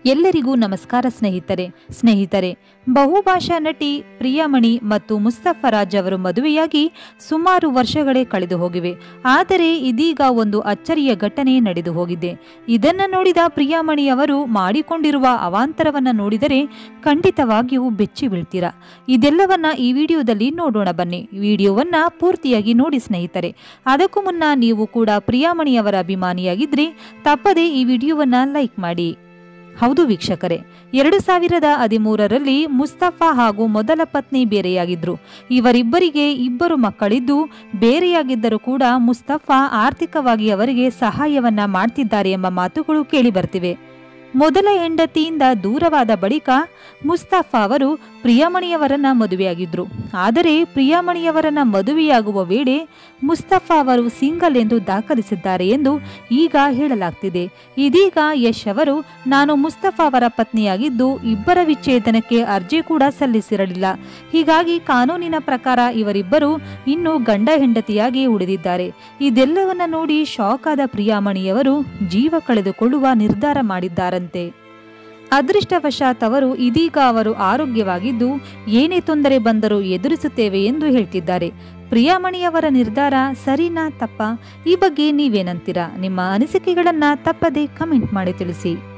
ಎಲ್ಲರಿಗೂ ನಮಸ್ಕಾರ ಸ್ನೇಹಿತರೆ ಸ್ನೇಹಿತರೆ ಬಹುಭಾಷಾ ನಟಿ ಪ್ರಿಯಾಮಣಿ ಮತ್ತು ಮುಸ್ತಫರಾಜ್ ಅವರು ಮದುವೆಯಾಗಿ ಸುಮಾರು ವರ್ಷಗಳೇ ಕಳೆದು ಹೋಗಿವೆ ಆದರೆ ಇದೀಗ ಒಂದು ಅಚ್ಚರಿಯ ಘಟನೆ ನಡೆದು ಹೋಗಿದೆ ಇದನ್ನು ನೋಡಿದ ಪ್ರಿಯಾಮಣಿ ಅವರು ಮಾಡಿಕೊಂಡಿರುವ ಅವಾಂತರವನ್ನ ನೋಡಿದರೆ ಖಂಡಿತವಾಗಿಯೂ ಬೆಚ್ಚಿ ಬೀಳ್ತೀರಾ ಇದೆಲ್ಲವನ್ನ ಈ ವಿಡಿಯೋದಲ್ಲಿ ನೋಡೋಣ ಬನ್ನಿ ವಿಡಿಯೋವನ್ನ ಪೂರ್ತಿಯಾಗಿ ನೋಡಿ ಸ್ನೇಹಿತರೆ ಅದಕ್ಕೂ ಮುನ್ನ ನೀವು ಕೂಡ ಪ್ರಿಯಾಮಣಿಯವರ ಅಭಿಮಾನಿಯಾಗಿದ್ರೆ ತಪ್ಪದೇ ಈ ವಿಡಿಯೋವನ್ನ ಲೈಕ್ ಮಾಡಿ ಹೌದು ವೀಕ್ಷಕರೇ ಎರಡು ಸಾವಿರದ ಹದಿಮೂರರಲ್ಲಿ ಮುಸ್ತಫಾ ಹಾಗೂ ಮೊದಲ ಪತ್ನಿ ಬೇರೆಯಾಗಿದ್ರು ಇವರಿಬ್ಬರಿಗೆ ಇಬ್ಬರು ಮಕ್ಕಳಿದ್ದು ಬೇರೆಯಾಗಿದ್ದರೂ ಕೂಡ ಮುಸ್ತಫಾ ಆರ್ಥಿಕವಾಗಿ ಅವರಿಗೆ ಸಹಾಯವನ್ನ ಮಾಡ್ತಿದ್ದಾರೆ ಎಂಬ ಮಾತುಗಳು ಕೇಳಿಬರ್ತಿವೆ ಮೊದಲ ಹೆಂಡತಿಯಿಂದ ದೂರವಾದ ಬಳಿಕ ಮುಸ್ತಫಾ ಅವರು ಪ್ರಿಯಾಮಣಿಯವರನ್ನ ಮದುವೆಯಾಗಿದ್ರು ಆದರೆ ಪ್ರಿಯಾಮಣಿಯವರನ್ನ ಮದುವೆಯಾಗುವ ವೇಳೆ ಮುಸ್ತಫಾ ಅವರು ಸಿಂಗಲ್ ಎಂದು ದಾಖಲಿಸಿದ್ದಾರೆ ಎಂದು ಈಗ ಹೇಳಲಾಗ್ತಿದೆ ಇದೀಗ ಯಶ್ ಅವರು ನಾನು ಮುಸ್ತಫಾ ಅವರ ಪತ್ನಿಯಾಗಿದ್ದು ಇಬ್ಬರ ವಿಚ್ಛೇದನಕ್ಕೆ ಅರ್ಜಿ ಕೂಡ ಸಲ್ಲಿಸಿರಲಿಲ್ಲ ಹೀಗಾಗಿ ಕಾನೂನಿನ ಪ್ರಕಾರ ಇವರಿಬ್ಬರು ಇನ್ನೂ ಗಂಡ ಹೆಂಡತಿಯಾಗಿ ಉಳಿದಿದ್ದಾರೆ ಇದೆಲ್ಲವನ್ನ ನೋಡಿ ಶಾಕ್ ಆದ ಪ್ರಿಯಾಮಣಿಯವರು ಜೀವ ಕಳೆದುಕೊಳ್ಳುವ ನಿರ್ಧಾರ ಮಾಡಿದ್ದಾರಂತೆ ಅದೃಷ್ಟವಶಾತ್ ಅವರು ಇದೀಗ ಅವರು ಆರೋಗ್ಯವಾಗಿದ್ದು ಏನೇ ತೊಂದರೆ ಬಂದರೂ ಎದುರಿಸುತ್ತೇವೆ ಎಂದು ಹೇಳ್ತಿದ್ದಾರೆ ಪ್ರಿಯಾಮಣಿಯವರ ನಿರ್ಧಾರ ಸರಿನಾ ತಪ್ಪಾ ಈ ಬಗ್ಗೆ ನೀವೇನಂತೀರಾ ನಿಮ್ಮ ಅನಿಸಿಕೆಗಳನ್ನ ತಪ್ಪದೆ ಕಮೆಂಟ್ ಮಾಡಿ ತಿಳಿಸಿ